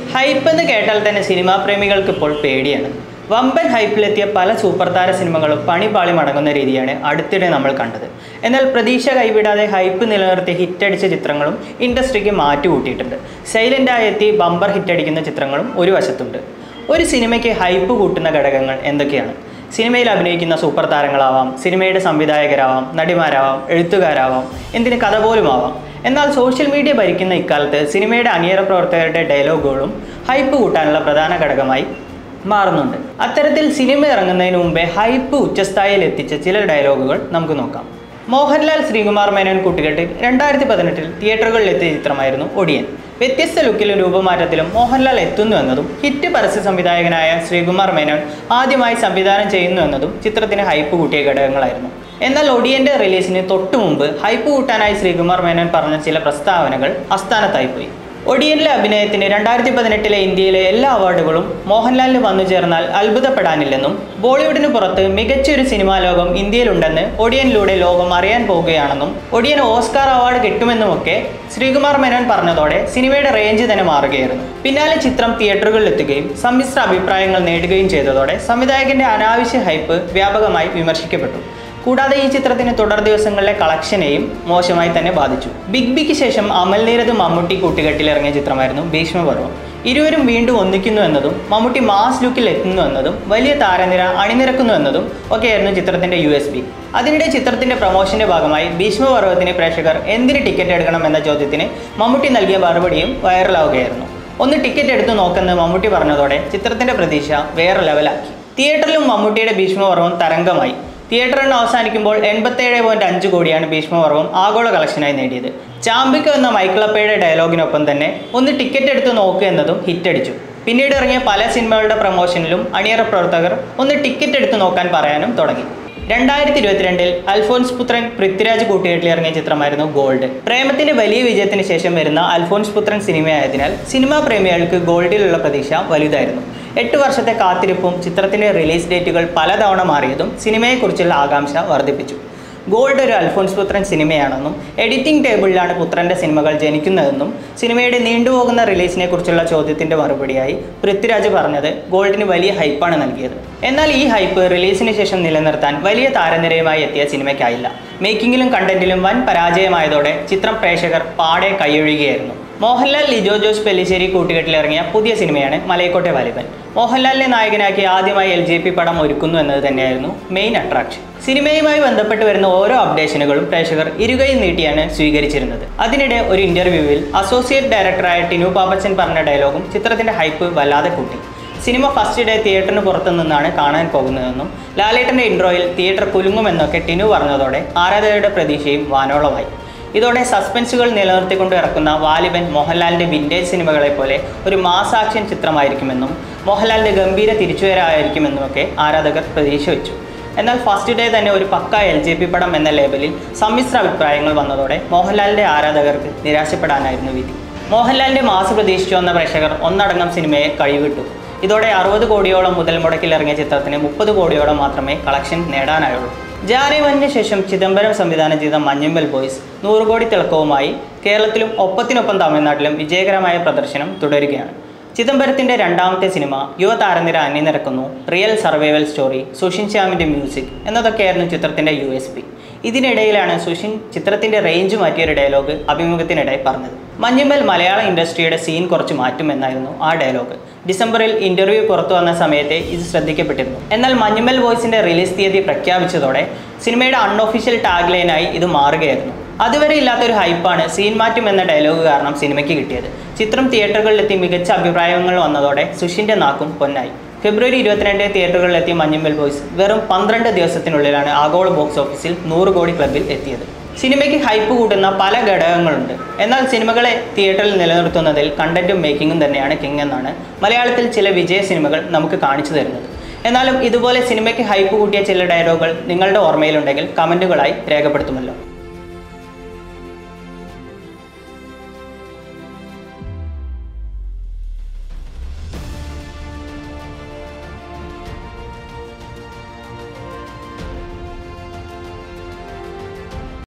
hype എന്ന് കേട്ടാൽ തന്നെ സിനിമാ പ്രേമികൾക്ക് ഇപ്പോൾ പേടിയാണ് വമ്പൻ ഹൈപ്പിലെത്തിയ പല സൂപ്പർ താര സിനിമകളും പണിപാളി മടങ്ങുന്ന രീതിയാണ് അടുത്തിടെ നമ്മൾ കണ്ടത് എന്നാൽ പ്രതീക്ഷ കൈവിടാതെ ഹൈപ്പ് നിലനിർത്തി ഹിറ്റടിച്ച ചിത്രങ്ങളും ഇൻഡസ്ട്രിക്ക് മാറ്റുകൂട്ടിയിട്ടുണ്ട് സൈലൻ്റായി എത്തി ബമ്പർ ഹിറ്റടിക്കുന്ന ചിത്രങ്ങളും ഒരു വശത്തുണ്ട് ഒരു സിനിമയ്ക്ക് ഹൈപ്പ് കൂട്ടുന്ന ഘടകങ്ങൾ എന്തൊക്കെയാണ് സിനിമയിൽ അഭിനയിക്കുന്ന സൂപ്പർ താരങ്ങളാവാം സിനിമയുടെ സംവിധായകരാവാം നടിമാരാവാം എഴുത്തുകാരാവാം എന്തിന് കഥ പോലും ആവാം എന്നാൽ സോഷ്യൽ മീഡിയ ഭരിക്കുന്ന ഇക്കാലത്ത് സിനിമയുടെ അണിയറ പ്രവർത്തകരുടെ ഡയലോഗുകളും ഹൈപ്പ് കൂട്ടാനുള്ള പ്രധാന ഘടകമായി മാറുന്നുണ്ട് അത്തരത്തിൽ സിനിമ ഇറങ്ങുന്നതിന് മുമ്പേ ഹൈപ്പ് ഉച്ചസ്ഥായിയിൽ എത്തിച്ച ചില ഡയലോഗുകൾ നമുക്ക് നോക്കാം മോഹൻലാൽ ശ്രീകുമാർ മേനോൻ കൂട്ടുകെട്ടിൽ രണ്ടായിരത്തി പതിനെട്ടിൽ തിയേറ്ററുകളിൽ എത്തിയ ചിത്രമായിരുന്നു ഒടിയൻ വ്യത്യസ്ത ലുക്കിലും രൂപമാറ്റത്തിലും മോഹൻലാൽ എത്തുന്നു എന്നതും ഹിറ്റ് പരസ്യ സംവിധായകനായ ശ്രീകുമാർ മേനോൻ ആദ്യമായി സംവിധാനം ചെയ്യുന്നു എന്നതും ചിത്രത്തിന് ഹൈപ്പ് കൂട്ടിയ ഘടകങ്ങളായിരുന്നു എന്നാൽ ഒടിയന്റെ റിലീസിന് തൊട്ടു മുമ്പ് ഹൈപ്പ് കൂട്ടാനായി ശ്രീകുമാർ മേനോൻ പറഞ്ഞ ചില പ്രസ്താവനകൾ അസ്ഥാനത്തായിപ്പോയി ഒടിയനിലെ അഭിനയത്തിന് രണ്ടായിരത്തി പതിനെട്ടിലെ ഇന്ത്യയിലെ എല്ലാ അവാർഡുകളും മോഹൻലാലിന് വന്നു ചേർന്നാൽ അത്ഭുതപ്പെടാനില്ലെന്നും ബോളിവുഡിന് പുറത്ത് മികച്ചൊരു സിനിമാ ലോകം ഇന്ത്യയിലുണ്ടെന്ന് ഒടിയനിലൂടെ ലോകം അറിയാൻ പോകുകയാണെന്നും ഒടിയൻ ഓസ്കാർ അവാർഡ് കിട്ടുമെന്നുമൊക്കെ ശ്രീകുമാർ മേനോൻ പറഞ്ഞതോടെ സിനിമയുടെ റേഞ്ച് തന്നെ മാറുകയായിരുന്നു പിന്നാലെ ചിത്രം തിയേറ്ററുകളിൽ എത്തുകയും സമ്മിശ്ര അഭിപ്രായങ്ങൾ നേടുകയും ചെയ്തതോടെ സംവിധായകന്റെ അനാവശ്യ ഹൈപ്പ് വ്യാപകമായി വിമർശിക്കപ്പെട്ടു കൂടാതെ ഈ ചിത്രത്തിന് തുടർ ദിവസങ്ങളിലെ കളക്ഷനെയും മോശമായി തന്നെ ബാധിച്ചു ബിഗ് ബിക്ക് ശേഷം അമൽ നീരദ് മമ്മൂട്ടി കൂട്ടുകെട്ടിലിറങ്ങിയ ചിത്രമായിരുന്നു ഭീഷ്മപർവം ഇരുവരും വീണ്ടും ഒന്നിക്കുന്നു എന്നതും മമ്മൂട്ടി മാസ് ലുക്കിൽ എത്തുന്നു എന്നതും വലിയ താരനിര അണിനിരക്കുന്നു എന്നതും ഒക്കെയായിരുന്നു ചിത്രത്തിന്റെ യു എസ് ബി അതിനിടെ ചിത്രത്തിന്റെ പ്രൊമോഷന്റെ ഭാഗമായി ഭീഷ്മപർവത്തിന് പ്രേക്ഷകർ എന്തിന് ടിക്കറ്റ് എടുക്കണം എന്ന ചോദ്യത്തിന് മമ്മൂട്ടി നൽകിയ മറുപടിയും വൈറലാവുകയായിരുന്നു ഒന്ന് ടിക്കറ്റ് എടുത്തു നോക്കെന്ന് മമ്മൂട്ടി പറഞ്ഞതോടെ ചിത്രത്തിന്റെ പ്രതീക്ഷ വേറെ ലെവലാക്കി തിയേറ്ററിലും മമ്മൂട്ടിയുടെ ഭീഷ്മപർവം തരംഗമായി തിയേറ്റർ എണ്ണം അവസാനിക്കുമ്പോൾ എൺപത്തേഴ് പോയിന്റ് അഞ്ച് കോടിയാണ് ഭീഷ്മപർവം ആഗോള കളക്ഷനായി നേടിയത് ചാമ്പിക്കോ എന്ന മൈക്കിളപ്പയുടെ ഡയലോഗിനൊപ്പം തന്നെ ഒന്ന് ടിക്കറ്റ് എടുത്ത് നോക്കുക എന്നതും ഹിറ്റടിച്ചു പിന്നീട് ഇറങ്ങിയ പല സിനിമകളുടെ പ്രൊമോഷനിലും അണിയറ പ്രവർത്തകർ ഒന്ന് ടിക്കറ്റ് എടുത്ത് നോക്കാൻ പറയാനും തുടങ്ങി രണ്ടായിരത്തി ഇരുപത്തിരണ്ടിൽ അൽഫോൻസ് പുത്രൻ പൃഥ്വിരാജ് കൂട്ടുകെട്ടിൽ ഇറങ്ങിയ ചിത്രമായിരുന്നു ഗോൾഡ് പ്രേമത്തിന്റെ വലിയ വിജയത്തിന് ശേഷം വരുന്ന അൽഫോൻസ് പുത്രൻ സിനിമയായതിനാൽ സിനിമാ പ്രേമികൾക്ക് ഗോൾഡിലുള്ള പ്രതീക്ഷ വലുതായിരുന്നു എട്ട് വർഷത്തെ കാത്തിരിപ്പും ചിത്രത്തിന്റെ റിലീസ് ഡേറ്റുകൾ പലതവണ മാറിയതും സിനിമയെക്കുറിച്ചുള്ള ആകാംക്ഷ വർദ്ധിപ്പിച്ചു ഗോൾഡ് ഒരു അൽഫോൻസ് പുത്രൻ സിനിമയാണെന്നും എഡിറ്റിംഗ് ടേബിളിലാണ് പുത്രന്റെ സിനിമകൾ ജനിക്കുന്നതെന്നും സിനിമയുടെ നീണ്ടുപോകുന്ന റിലീസിനെ കുറിച്ചുള്ള ചോദ്യത്തിന്റെ മറുപടിയായി പൃഥ്വിരാജ് പറഞ്ഞത് ഗോൾഡിന് വലിയ ഹൈപ്പാണ് നൽകിയത് എന്നാൽ ഈ ഹൈപ്പ് റിലീസിന് ശേഷം നിലനിർത്താൻ വലിയ താരനിരയുമായി എത്തിയ സിനിമയ്ക്കായില്ല മേക്കിങ്ങിലും കണ്ടന്റിലും വൻ പരാജയമായതോടെ ചിത്രം പ്രേക്ഷകർ പാടെ കൈയൊഴുകിയായിരുന്നു മോഹൻലാൽ ലിജോ ജോസ് പെല്ലിശ്ശേരി കൂട്ടുകെട്ടിലിറങ്ങിയ പുതിയ സിനിമയാണ് മലയക്കോട്ടെ വാലിബൻ മോഹൻലാലിനെ നായകനാക്കി ആദ്യമായി എൽ ജെ പി പടം ഒരുക്കുന്നു എന്നത് തന്നെയായിരുന്നു മെയിൻ അട്രാക്ഷൻ സിനിമയുമായി ബന്ധപ്പെട്ട് വരുന്ന ഓരോ അപ്ഡേഷനുകളും പ്രേക്ഷകർ ഇരുകൈ നീട്ടിയാണ് സ്വീകരിച്ചിരുന്നത് അതിനിടെ ഒരു ഇന്റർവ്യൂവിൽ അസോസിയേറ്റ് ഡയറക്ടറായ ടിനു പാപ്പച്ചൻ പറഞ്ഞ ഡയലോഗും ചിത്രത്തിന്റെ ഹൈപ്പ് വല്ലാതെ കൂട്ടി സിനിമ ഫസ്റ്റ് ഡേ തിയേറ്ററിന് പുറത്തു നിന്നാണ് കാണാൻ പോകുന്നതെന്നും ലാലേട്ടന്റെ ഇൻട്രോയിൽ തിയേറ്റർ കുലുങ്ങുമെന്നൊക്കെ ടിനു പറഞ്ഞതോടെ ആരാധകരുടെ പ്രതീക്ഷയും വാനോളമായി ഇതോടെ സസ്പെൻസുകൾ നിലനിർത്തിക്കൊണ്ട് ഇറക്കുന്ന വാലിബൻ മോഹൻലാലിന്റെ വിൻറ്റേജ് സിനിമകളെ പോലെ ഒരു മാസ് ആക്ഷൻ ചിത്രമായിരിക്കുമെന്നും മോഹൻലാലിന്റെ ഗംഭീര തിരിച്ചുവരവായിരിക്കുമെന്നുമൊക്കെ ആരാധകർ പ്രതീക്ഷ വെച്ചു എന്നാൽ ഫസ്റ്റ് ഡേ തന്നെ ഒരു പക്ക എൽ ജെ പി പടം എന്ന ലേബലിൽ സമ്മിശ്ര അഭിപ്രായങ്ങൾ വന്നതോടെ മോഹൻലാലിന്റെ ആരാധകർക്ക് നിരാശപ്പെടാനായിരുന്നു വിധി മോഹൻലാലിന്റെ മാസ് പ്രതീക്ഷിച്ചു വന്ന പ്രേക്ഷകർ ഒന്നടങ്കം സിനിമയെ കഴിവിട്ടു ഇതോടെ അറുപത് കോടിയോളം മുതൽ മുടക്കിൽ ഇറങ്ങിയ ചിത്രത്തിന് മുപ്പത് കോടിയോളം മാത്രമേ കളക്ഷൻ നേടാനായുള്ളൂ ജാനേമനിന് ശേഷം ചിദംബരം സംവിധാനം ചെയ്ത മഞ്ഞുമ്മൽ ബോയ്സ് നൂറ് കോടി തിളക്കവുമായി കേരളത്തിലും ഒപ്പത്തിനൊപ്പം തമിഴ്നാട്ടിലും വിജയകരമായ പ്രദർശനം തുടരുകയാണ് ചിദംബരത്തിന്റെ രണ്ടാമത്തെ സിനിമ യുവതാരനിര അണിനിരക്കുന്നു റിയൽ സർവൈവൽ സ്റ്റോറി സുഷിൻ ശ്യാമിന്റെ മ്യൂസിക് എന്നതൊക്കെയായിരുന്നു ചിത്രത്തിന്റെ യു എസ് പി ഇതിനിടയിലാണ് സുഷിൻ ചിത്രത്തിന്റെ റേഞ്ച് മാറ്റിയൊരു ഡയലോഗ് അഭിമുഖത്തിനിടെ പറഞ്ഞത് മഞ്ഞുമ്മൽ മലയാള ഇൻഡസ്ട്രിയുടെ സീൻ കുറച്ച് മാറ്റുമെന്നായിരുന്നു ആ ഡയലോഗ് ഡിസംബറിൽ ഇന്റർവ്യൂ പുറത്തു വന്ന സമയത്തെ ഇത് ശ്രദ്ധിക്കപ്പെട്ടിരുന്നു എന്നാൽ മഞ്ഞുമ്മൽ വോയിസിന്റെ റിലീസ് തീയതി പ്രഖ്യാപിച്ചതോടെ സിനിമയുടെ അൺഒഫീഷ്യൽ ടാഗ് ലൈനായി ഇത് മാറുകയായിരുന്നു അതുവരെ ഇല്ലാത്തൊരു ഹൈപ്പാണ് സീൻ മാറ്റും എന്ന ഡയലോഗ് കാരണം സിനിമയ്ക്ക് കിട്ടിയത് ചിത്രം തിയേറ്ററുകളിലെത്തി മികച്ച അഭിപ്രായങ്ങൾ വന്നതോടെ സുഷിന്റെ നാക്കും പൊന്നായി ഫെബ്രുവരി ഇരുപത്തിരണ്ട് തിയേറ്ററുകളിലെത്തിയ മഞ്ഞുമ്മൽ ബോയ്സ് വെറും പന്ത്രണ്ട് ദിവസത്തിനുള്ളിലാണ് ആഗോള ബോക്സ് ഓഫീസിൽ നൂറ് കോടി ക്ലബിൽ എത്തിയത് സിനിമയ്ക്ക് ഹൈപ്പ് കൂട്ടുന്ന പല ഘടകങ്ങളുണ്ട് എന്നാൽ സിനിമകളെ തിയേറ്ററിൽ നിലനിർത്തുന്നതിൽ കണ്ടന്റും മേക്കിങ്ങും തന്നെയാണ് കിങ് എന്നാണ് മലയാളത്തിൽ ചില വിജയ സിനിമകൾ നമുക്ക് കാണിച്ചു തരുന്നത് എന്നാലും ഇതുപോലെ സിനിമയ്ക്ക് ഹൈപ്പ് കൂട്ടിയ ചില ഡയലോഗുകൾ നിങ്ങളുടെ ഓർമ്മയിലുണ്ടെങ്കിൽ കമൻറ്റുകളായി രേഖപ്പെടുത്തുമല്ലോ